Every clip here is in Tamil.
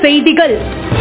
செய்திகள்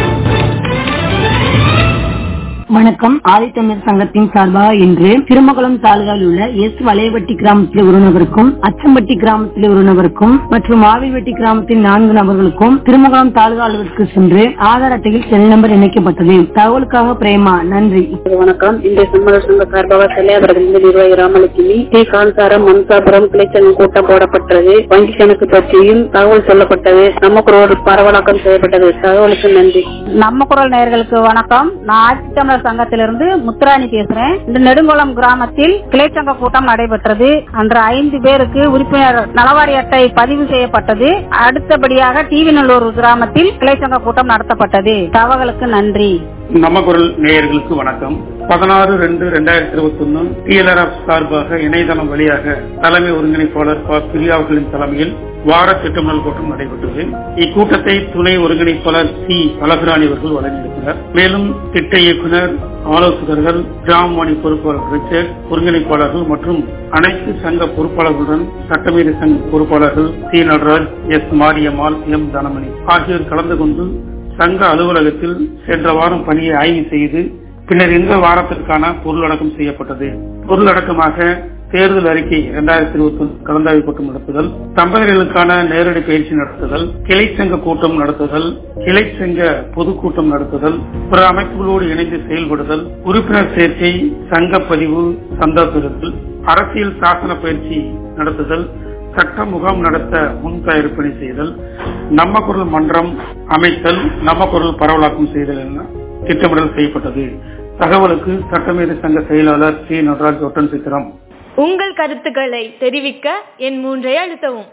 வணக்கம் ஆதித்தமிழர் சங்கத்தின் சார்பாக இன்று திருமகுளம் தாலுகாவில் உள்ள எஸ் வலையவட்டி கிராமத்தில் ஒரு நபருக்கும் அச்சம்பட்டி கிராமத்தில் ஒரு நபருக்கும் மற்றும் ஆவில்வெட்டி கிராமத்தில் நான்கு நபர்களுக்கும் திருமகுளம் தாலுகா அலுவலகத்துக்கு சென்று ஆதார் அட்டையில் செல் நம்பர் இணைக்கப்பட்டது தகவலுக்காக பிரேமா நன்றி வணக்கம் இன்றைய சம்மத சங்க சார்பாக செல்லையாபுரத்திலிருந்து நிர்வாகி ராமலட்சுமி டி கான்சாரம் மன்சாபுரம் கிளைச்சங்கம் கூட்டம் போடப்பட்டது வங்கி கணக்கு பற்றியும் தகவல் சொல்லப்பட்டது நம்ம குரல் பரவலாக்கம் செய்யப்பட்டது தகவலுக்கு நன்றி நம்ம குரல் நேயர்களுக்கு வணக்கம் நான் ஆட்சித்தமிழர் சங்கத்திலிருந்து முத்துராணி பேசுறேன் இந்த நெடுங்குளம் கிராமத்தில் கிளைச்சங்க கூட்டம் நடைபெற்றது அன்று ஐந்து பேருக்கு உறுப்பினர் நலவாரி அட்டை பதிவு செய்யப்பட்டது அடுத்தபடியாக டிவி நல்லூர் கிராமத்தில் கிளைச்சங்க கூட்டம் நடத்தப்பட்டது தகவலுக்கு நன்றி நம்ம குரல் நேயர்களுக்கு வணக்கம் பதினாறு ரெண்டு ரெண்டாயிரத்தி இருபத்தி ஒன்னு டிஎல்ஆர்எஃப் சார்பாக இணையதளம் வழியாக தலைமை ஒருங்கிணைப்பாளர் ப பிரியா அவர்களின் தலைமையில் வார திட்டமிடல் கூட்டம் நடைபெற்றது இக்கூட்டத்தை துணை ஒருங்கிணைப்பாளர் சி அழகுராணி அவர்கள் வழங்கியிருக்கிறார் மேலும் திட்ட இயக்குனர் ஆலோசகர்கள் கிராமவாணி பொறுப்பாளர் ரிச்சர்ட் ஒருங்கிணைப்பாளர்கள் மற்றும் அனைத்து சங்க பொறுப்பாளர்களுடன் சட்டமீறி சங்க பொறுப்பாளர்கள் C Nataraj S Mariyammal M Dhanamani ஆகியோர் கலந்து கொண்டு சங்க அலுவலகத்தில் சென்ற வாரம் பணியை ஆய்வு செய்து பின்னர் இந்த வாரத்திற்கான பொருளடக்கம் செய்யப்பட்டது பொருளடக்கமாக தேர்தல் அறிக்கை இரண்டாயிரத்தி இருபத்தி ஒன்று கலந்தாய்வு கூட்டம் நடத்துதல் தம்பதிகளுக்கான நேரடி பயிற்சி நடத்துதல் கிளை சங்க கூட்டம் நடத்துதல் கிளை சங்க பொதுக்கூட்டம் நடத்துதல் பிற அமைப்புகளோடு இணைந்து செயல்படுதல் உறுப்பினர் சேர்க்கை சங்க பதிவு சந்தா பெறுதல் அரசியல் சாசன பயிற்சி நடத்துதல் சட்ட முகாம் நடத்த முன் தயாரிப்பணி செய்தல் நம்ம குரல் மன்றம் அமைத்தல் நம்ம குரல் பரவலாக்கம் செய்தல் என திட்டமிடல் செய்யப்பட்டது தகவலுக்கு சட்டமேதை சங்க செயலாளர் சி நடராஜ் ஒட்டன் சித்திரம் உங்கள் கருத்துக்களை தெரிவிக்க என் மூன்றை அழுத்தவும்